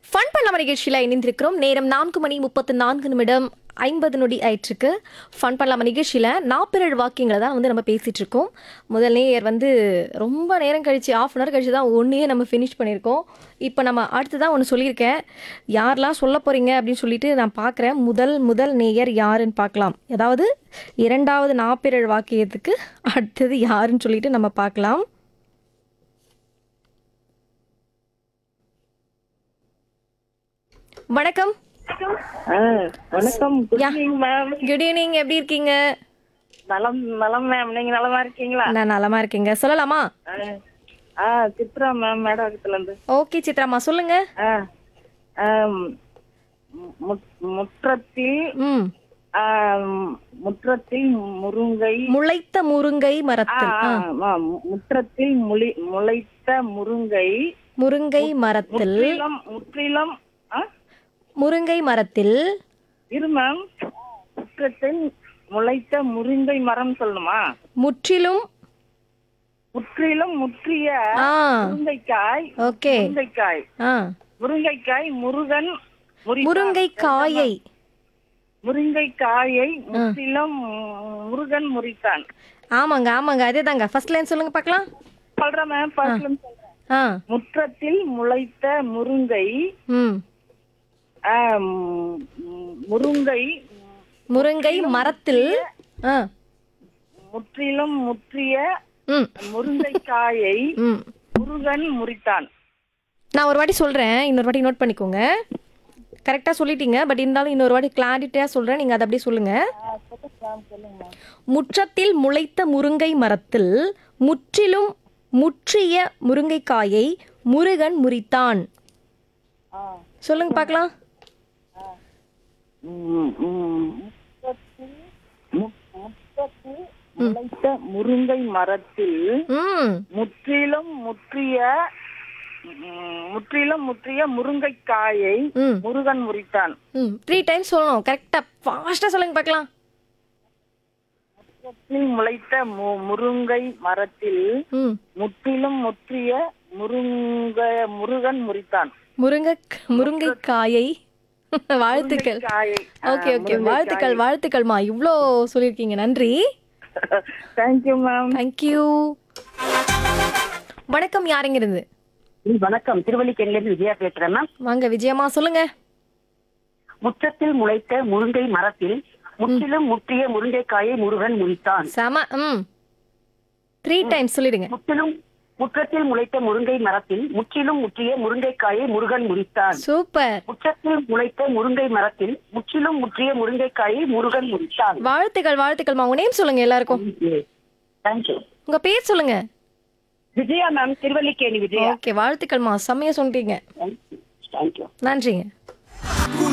Fun பண்ணாம நிகழ்ச்சியில் இணைந்திருக்கிறோம் நேரம் நான்கு மணி முப்பத்து நான்கு நிமிடம் ஐம்பது நொடி ஆயிற்றுக்கு ஃபன் பண்ணலாம நிகழ்ச்சியில் நாப்பிரழ் வாக்கியங்களை தான் வந்து நம்ம பேசிகிட்டு இருக்கோம் முதல் நேயர் வந்து ரொம்ப நேரம் கழிச்சு ஆஃப் அன் ஹவர் கழிச்சு தான் ஒன்றையே நம்ம ஃபினிஷ் பண்ணியிருக்கோம் இப்போ நம்ம அடுத்து தான் ஒன்று சொல்லியிருக்கேன் யாரெல்லாம் சொல்ல போகிறீங்க அப்படின்னு சொல்லிட்டு நான் பார்க்குறேன் முதல் முதல் நேயர் யாருன்னு பார்க்கலாம் அதாவது இரண்டாவது நாப்பிரழ் வாக்கியத்துக்கு அடுத்தது யாருன்னு சொல்லிட்டு நம்ம பார்க்கலாம் வணக்கம் ஆ, வணக்கம் good yeah. Evening ma'am good evening எப்படி இருக்கீங்க நலம் நலம் மேம் நீங்க நலமா இருக்கீங்களா நான் நலமா இருக்கேங்க சொல்லலாமா ஆ. ஆ சித்ரா மேம் மேடத்துல இருந்து ஓகே சித்ராமா சொல்லுங்க ஆ, ஆம், மு- முற்றத்தில் ம் ஆம், முற்றத்தில் முருங்கை முளைத்த முருங்கை ஆ, மரத்தில் ஆ, ஆ, ஆ, முற்றத்தில் முளி முளைத்த முருங்கை முருங்கை மரத்தில் முற்றிலும் முற்றிலும் ஆ? முருங்கை மரத்தில் இரு மேம் முற்றத்தில் முளைத்த முருங்கை மரம் சொல்லணுமா முற்றிலும் முற்றிலும் முற்றிய ஆ முருங்கைக்காய் ஓகே முருங்கைக்காய் ஆ முருங்கைக்காய் முருகன் முறி- முருங்கை காயை முருங்கைக்காயை முற்றிலும் முருகன் முறித்தான் ஆமாங்க ஆமாங்க அதே தாங்க ஃபர்ஸ்ட் லைன் சொல்லுங்க பார்க்கலாம் சொல்றேன் மேம் first ல இருந்து சொல்றேன். ஆ முற்றத்தில் முளைத்த முருங்கை ம் ஆம், முருங்கை முருங்கை மரத்தில் ஆ முற்றிலும் முற்றிய ம் முருங்கைக்காயை ம் முருகன் முறித்தான் நான் ஒரு வாட்டி சொல்கிறேன் இன்னொரு வாட்டி நோட் பண்ணிக்கோங்க கரெக்டாக சொல்லிட்டீங்க பட் இருந்தாலும் இன்னொரு வாட்டி கிளாரிட்டியாக சொல்கிறேன் நீங்கள் அதை அப்படியே சொல்லுங்கள் முற்றத்தில் முளைத்த முருங்கை மரத்தில் முற்றிலும் முற்றிய முருங்கைக்காயை முருகன் முறித்தான் சொல்லுங்க பார்க்கலாம் ம், ம். முற்றத்தில் மு- முற்றத்தில் முளைத்த முருங்கை மரத்தில் ம் முற்றிலும் முற்றிய ம், முற்றிலும் முற்றிய முருங்கைக்காயை ம் முருகன் முறித்தான் ம் த்ரீ டைம்ஸ் சொல்லணும் கரெக்டாக ஃபாஸ்ட்டாக சொல்லுங்க பார்க்கலாம் முற்றத்தில் முளைத்த மு- முருங்கை மரத்தில் ம் முற்றிலும் முற்றிய முருங்க முருகன் முறித்தான் முருங்கை முருங்கைக்காயை வாழ்த்துக்கள் காயை ஓகே ஓகே வாழ்த்துக்கள் வாழ்த்துக்கள்மா இவ்வளோ சொல்லியிருக்கீங்க நன்றி தேங்க்யூ மேம் தேங்க்யூ வணக்கம் யாருங்க இருந்து வணக்கம் திருவல்லிக்கேணிலிருந்து விஜயா பேசுறேன் மேம் வாங்க விஜயம்மா சொல்லுங்க முற்றத்தில் முளைத்த முருங்கை மரத்தில் முற்றிலும் முற்றிய முருங்கைக்காயை முருகன் முறித்தான் செம ம் த்ரீ டைம்ஸ் சொல்லிடுங்க முற்றிலும் முற்றத்தில் முளைத்த முருங்கை மரத்தில் முற்றிலும் முற்றிய முருங்கைக்காயை முருகன் முறித்தான் சூப்பர் முற்றத்தில் முளைத்த முருங்கை மரத்தில் முற்றிலும் முற்றிய முருங்கைக்காயை முருகன் முறித்தான் வாழ்த்துக்கள் வாழ்த்துக்கள்மா உங்க நேம் சொல்லுங்க எல்லாருக்கும் தேங்க்யூ உங்க பேர் சொல்லுங்க விஜயா மேம் திருவல்லிக்கேணி விஜயா ஓகே வாழ்த்துக்கள்மா செம்மையா சொல்றீங்க தேங்க்யூ நன்றிங்க